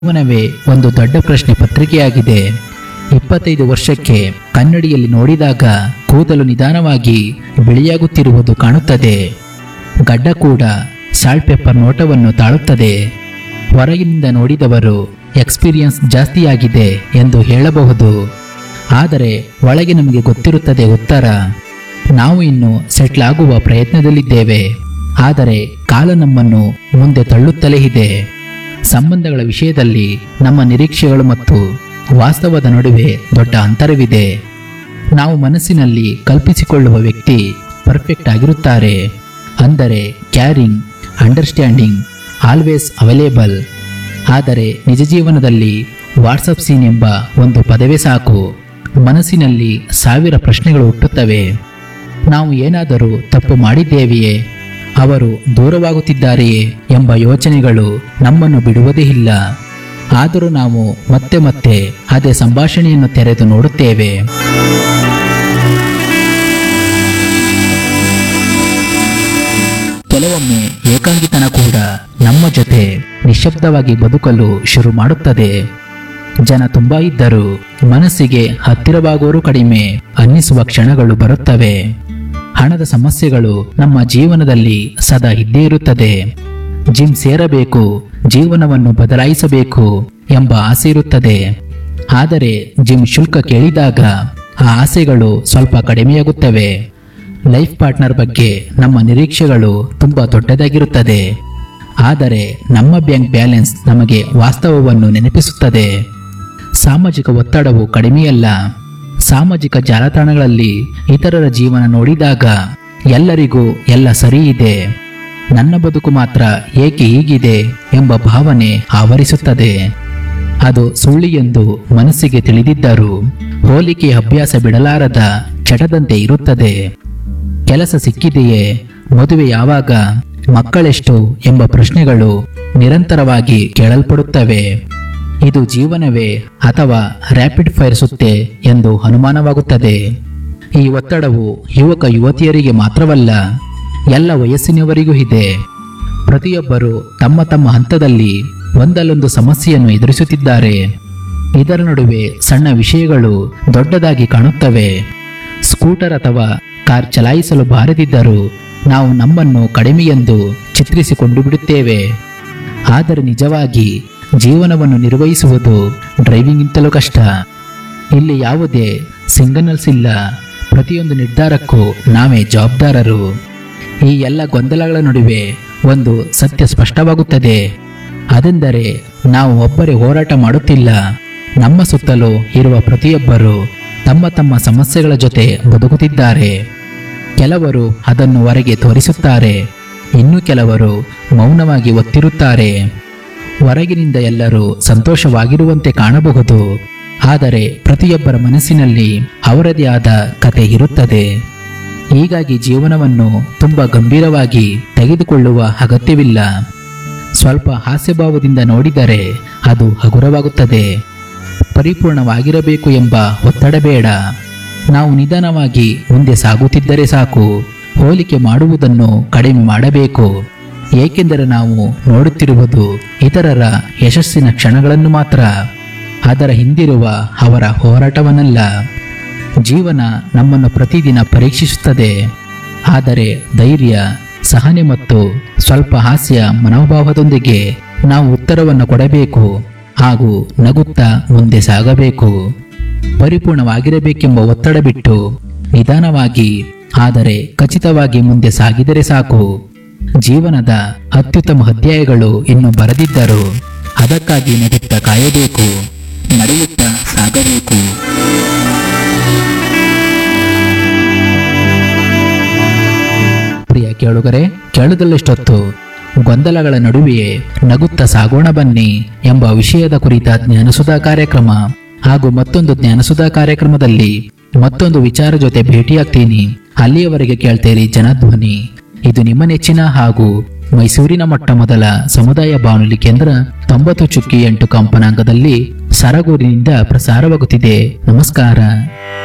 ಜೀವನವೇ ಒಂದು ದೊಡ್ಡ ಪ್ರಶ್ನೆ ಪತ್ರಿಕೆಯಾಗಿದೆ ಇಪ್ಪತ್ತೈದು ವರ್ಷಕ್ಕೆ ಕನ್ನಡಿಯಲ್ಲಿ ನೋಡಿದಾಗ ಕೂದಲು ನಿಧಾನವಾಗಿ ಬಿಳಿಯಾಗುತ್ತಿರುವುದು ಕಾಣುತ್ತದೆ ಗಡ್ಡ ಕೂಡ ಸಾಲ್ಟ್ ಪೆಪ್ಪರ್ ನೋಟವನ್ನು ತಾಳುತ್ತದೆ ಹೊರಗಿನಿಂದ ನೋಡಿದವರು ಎಕ್ಸ್ಪೀರಿಯನ್ಸ್ ಜಾಸ್ತಿಯಾಗಿದೆ ಎಂದು ಹೇಳಬಹುದು ಆದರೆ ಒಳಗೆ ನಮಗೆ ಗೊತ್ತಿರುತ್ತದೆ ಉತ್ತರ ನಾವು ಇನ್ನು ಸೆಟ್ಲ್ ಆಗುವ ಪ್ರಯತ್ನದಲ್ಲಿದ್ದೇವೆ ಆದರೆ ಕಾಲ ನಮ್ಮನ್ನು ಮುಂದೆ ತಳ್ಳುತ್ತಲೇ ಇದೆ ಸಂಬಂಧಗಳ ವಿಷಯದಲ್ಲಿ ನಮ್ಮ ನಿರೀಕ್ಷೆಗಳು ಮತ್ತು ವಾಸ್ತವದ ನಡುವೆ ದೊಡ್ಡ ಅಂತರವಿದೆ ನಾವು ಮನಸ್ಸಿನಲ್ಲಿ ಕಲ್ಪಿಸಿಕೊಳ್ಳುವ ವ್ಯಕ್ತಿ ಪರ್ಫೆಕ್ಟ್ ಆಗಿರುತ್ತಾರೆ ಅಂದರೆ ಕ್ಯಾರಿಂಗ್ ಅಂಡರ್ಸ್ಟ್ಯಾಂಡಿಂಗ್ ಆಲ್ವೇಸ್ ಅವೈಲೇಬಲ್ ಆದರೆ ನಿಜ ಜೀವನದಲ್ಲಿ ವಾಟ್ಸಪ್ ಸೀನ್ ಎಂಬ ಒಂದು ಪದವೇ ಸಾಕು ಮನಸ್ಸಿನಲ್ಲಿ ಸಾವಿರ ಪ್ರಶ್ನೆಗಳು ಹುಟ್ಟುತ್ತವೆ ನಾವು ಏನಾದರೂ ತಪ್ಪು ಮಾಡಿದ್ದೇವೆಯೇ ಅವರು ದೂರವಾಗುತ್ತಿದ್ದಾರೆಯೇ ಎಂಬ ಯೋಚನೆಗಳು ನಮ್ಮನ್ನು ಬಿಡುವುದೇ ಇಲ್ಲ ಆದರೂ ನಾವು ಮತ್ತೆ ಮತ್ತೆ ಅದೇ ಸಂಭಾಷಣೆಯನ್ನು ತೆರೆದು ನೋಡುತ್ತೇವೆ ಕೆಲವೊಮ್ಮೆ ಏಕಾಂಗಿತನ ಕೂಡ ನಮ್ಮ ಜೊತೆ ನಿಶ್ಶಬ್ದವಾಗಿ ಬದುಕಲು ಶುರು ಮಾಡುತ್ತದೆ ಜನ ತುಂಬಾ ಇದ್ದರು ಮನಸ್ಸಿಗೆ ಹತ್ತಿರವಾಗೋರು ಕಡಿಮೆ ಅನ್ನಿಸುವ ಕ್ಷಣಗಳು ಬರುತ್ತವೆ ಹಣದ ಸಮಸ್ಯೆಗಳು ನಮ್ಮ ಜೀವನದಲ್ಲಿ ಸದಾ ಇದ್ದೇ ಇರುತ್ತದೆ ಜಿಮ್ ಸೇರಬೇಕು ಜೀವನವನ್ನು ಬದಲಾಯಿಸಬೇಕು ಎಂಬ ಆಸೆ ಇರುತ್ತದೆ ಆದರೆ ಜಿಮ್ ಶುಲ್ಕ ಕೇಳಿದಾಗ ಆ ಆಸೆಗಳು ಸ್ವಲ್ಪ ಕಡಿಮೆಯಾಗುತ್ತವೆ ಲೈಫ್ ಪಾರ್ಟ್ನರ್ ಬಗ್ಗೆ ನಮ್ಮ ನಿರೀಕ್ಷೆಗಳು ತುಂಬಾ ದೊಡ್ಡದಾಗಿರುತ್ತದೆ ಆದರೆ ನಮ್ಮ ಬ್ಯಾಂಕ್ ಬ್ಯಾಲೆನ್ಸ್ ನಮಗೆ ವಾಸ್ತವವನ್ನು ನೆನಪಿಸುತ್ತದೆ ಸಾಮಾಜಿಕ ಒತ್ತಡವು ಕಡಿಮೆಯಲ್ಲ ಸಾಮಾಜಿಕ ಜಾಲತಾಣಗಳಲ್ಲಿ ಇತರರ ಜೀವನ ನೋಡಿದಾಗ ಎಲ್ಲರಿಗೂ ಎಲ್ಲ ಸರಿ ಇದೆ ನನ್ನ ಬದುಕು ಮಾತ್ರ ಏಕೆ ಹೀಗಿದೆ ಎಂಬ ಭಾವನೆ ಆವರಿಸುತ್ತದೆ ಅದು ಸುಳ್ಳಿ ಎಂದು ಮನಸ್ಸಿಗೆ ತಿಳಿದಿದ್ದರೂ ಹೋಲಿಕೆ ಅಭ್ಯಾಸ ಬಿಡಲಾರದ ಚಟದಂತೆ ಇರುತ್ತದೆ ಕೆಲಸ ಸಿಕ್ಕಿದೆಯೇ ಮದುವೆ ಯಾವಾಗ ಮಕ್ಕಳೆಷ್ಟು ಎಂಬ ಪ್ರಶ್ನೆಗಳು ನಿರಂತರವಾಗಿ ಕೇಳಲ್ಪಡುತ್ತವೆ ಇದು ಜೀವನವೇ ಅಥವಾ ರ್ಯಾಪಿಡ್ ಫೈರ್ ಸುತ್ತೆ ಎಂದು ಅನುಮಾನವಾಗುತ್ತದೆ ಈ ಒತ್ತಡವು ಯುವಕ ಯುವತಿಯರಿಗೆ ಮಾತ್ರವಲ್ಲ ಎಲ್ಲ ವಯಸ್ಸಿನವರಿಗೂ ಇದೆ ಪ್ರತಿಯೊಬ್ಬರು ತಮ್ಮ ತಮ್ಮ ಹಂತದಲ್ಲಿ ಒಂದಲ್ಲೊಂದು ಸಮಸ್ಯೆಯನ್ನು ಎದುರಿಸುತ್ತಿದ್ದಾರೆ ಇದರ ನಡುವೆ ಸಣ್ಣ ವಿಷಯಗಳು ದೊಡ್ಡದಾಗಿ ಕಾಣುತ್ತವೆ ಸ್ಕೂಟರ್ ಅಥವಾ ಕಾರ್ ಚಲಾಯಿಸಲು ಬಾರದಿದ್ದರೂ ನಾವು ನಮ್ಮನ್ನು ಕಡಿಮೆ ಎಂದು ಚಿತ್ರಿಸಿಕೊಂಡು ಬಿಡುತ್ತೇವೆ ಆದರೆ ನಿಜವಾಗಿ ಜೀವನವನ್ನು ನಿರ್ವಹಿಸುವುದು ಡ್ರೈವಿಂಗ್ಗಿಂತಲೂ ಕಷ್ಟ ಇಲ್ಲಿ ಯಾವುದೇ ಸಿಂಗನಲ್ಸ್ ಇಲ್ಲ ಪ್ರತಿಯೊಂದು ನಿರ್ಧಾರಕ್ಕೂ ನಾವೇ ಜವಾಬ್ದಾರರು ಈ ಎಲ್ಲ ಗೊಂದಲಗಳ ನಡುವೆ ಒಂದು ಸತ್ಯ ಸ್ಪಷ್ಟವಾಗುತ್ತದೆ ಅದೆಂದರೆ ನಾವು ಒಬ್ಬರೇ ಹೋರಾಟ ಮಾಡುತ್ತಿಲ್ಲ ನಮ್ಮ ಸುತ್ತಲೂ ಇರುವ ಪ್ರತಿಯೊಬ್ಬರು ತಮ್ಮ ತಮ್ಮ ಸಮಸ್ಯೆಗಳ ಜೊತೆ ಬದುಕುತ್ತಿದ್ದಾರೆ ಕೆಲವರು ಅದನ್ನು ಹೊರಗೆ ತೋರಿಸುತ್ತಾರೆ ಇನ್ನು ಕೆಲವರು ಮೌನವಾಗಿ ಒತ್ತಿರುತ್ತಾರೆ ಹೊರಗಿನಿಂದ ಎಲ್ಲರೂ ಸಂತೋಷವಾಗಿರುವಂತೆ ಕಾಣಬಹುದು ಆದರೆ ಪ್ರತಿಯೊಬ್ಬರ ಮನಸ್ಸಿನಲ್ಲಿ ಅವರದೇ ಆದ ಕತೆ ಇರುತ್ತದೆ ಹೀಗಾಗಿ ಜೀವನವನ್ನು ತುಂಬ ಗಂಭೀರವಾಗಿ ತೆಗೆದುಕೊಳ್ಳುವ ಅಗತ್ಯವಿಲ್ಲ ಸ್ವಲ್ಪ ಹಾಸ್ಯಭಾವದಿಂದ ನೋಡಿದರೆ ಅದು ಹಗುರವಾಗುತ್ತದೆ ಪರಿಪೂರ್ಣವಾಗಿರಬೇಕು ಎಂಬ ಒತ್ತಡ ಬೇಡ ನಾವು ನಿಧಾನವಾಗಿ ಮುಂದೆ ಸಾಗುತ್ತಿದ್ದರೆ ಸಾಕು ಹೋಲಿಕೆ ಮಾಡುವುದನ್ನು ಕಡಿಮೆ ಮಾಡಬೇಕು ಏಕೆಂದರೆ ನಾವು ನೋಡುತ್ತಿರುವುದು ಇತರರ ಯಶಸ್ಸಿನ ಕ್ಷಣಗಳನ್ನು ಮಾತ್ರ ಅದರ ಹಿಂದಿರುವ ಅವರ ಹೋರಾಟವನ್ನಲ್ಲ ಜೀವನ ನಮ್ಮನ್ನು ಪ್ರತಿದಿನ ಪರೀಕ್ಷಿಸುತ್ತದೆ ಆದರೆ ಧೈರ್ಯ ಸಹನೆ ಮತ್ತು ಸ್ವಲ್ಪ ಹಾಸ್ಯ ಮನೋಭಾವದೊಂದಿಗೆ ನಾವು ಉತ್ತರವನ್ನು ಕೊಡಬೇಕು ಹಾಗೂ ನಗುತ್ತಾ ಮುಂದೆ ಸಾಗಬೇಕು ಪರಿಪೂರ್ಣವಾಗಿರಬೇಕೆಂಬ ಒತ್ತಡ ಬಿಟ್ಟು ನಿಧಾನವಾಗಿ ಆದರೆ ಖಚಿತವಾಗಿ ಮುಂದೆ ಸಾಗಿದರೆ ಸಾಕು ಜೀವನದ ಅತ್ಯುತ್ತಮ ಅಧ್ಯಾಯಗಳು ಇನ್ನು ಬರದಿದ್ದರು ಅದಕ್ಕಾಗಿ ನಗುತ್ತಾ ಕಾಯಬೇಕು ನಡೆಯುತ್ತಾ ಸಾಗಬೇಕು ಪ್ರಿಯ ಕೇಳುಗರೆ ಕೇಳುದಲ್ಲಷ್ಟೊತ್ತು ಗೊಂದಲಗಳ ನಡುವೆಯೇ ನಗುತ್ತಾ ಸಾಗೋಣ ಬನ್ನಿ ಎಂಬ ವಿಷಯದ ಕುರಿತ ಜ್ಞಾನಸುಧಾ ಕಾರ್ಯಕ್ರಮ ಹಾಗೂ ಮತ್ತೊಂದು ಜ್ಞಾನಸುಧಾ ಕಾರ್ಯಕ್ರಮದಲ್ಲಿ ಮತ್ತೊಂದು ವಿಚಾರ ಜೊತೆ ಭೇಟಿಯಾಗ್ತೀನಿ ಅಲ್ಲಿಯವರೆಗೆ ಕೇಳ್ತೇರಿ ಜನಧ್ವನಿ ಇದು ನಿಮ್ಮ ನೆಚ್ಚಿನ ಹಾಗೂ ಮೈಸೂರಿನ ಮೊಟ್ಟ ಮೊದಲ ಸಮುದಾಯ ಬಾನುಲಿ ಕೇಂದ್ರ ತೊಂಬತ್ತು ಚುಕ್ಕಿ ಎಂಟು ಕಂಪನಾಂಕದಲ್ಲಿ ಸರಗೂರಿನಿಂದ ಪ್ರಸಾರವಾಗುತ್ತಿದೆ ನಮಸ್ಕಾರ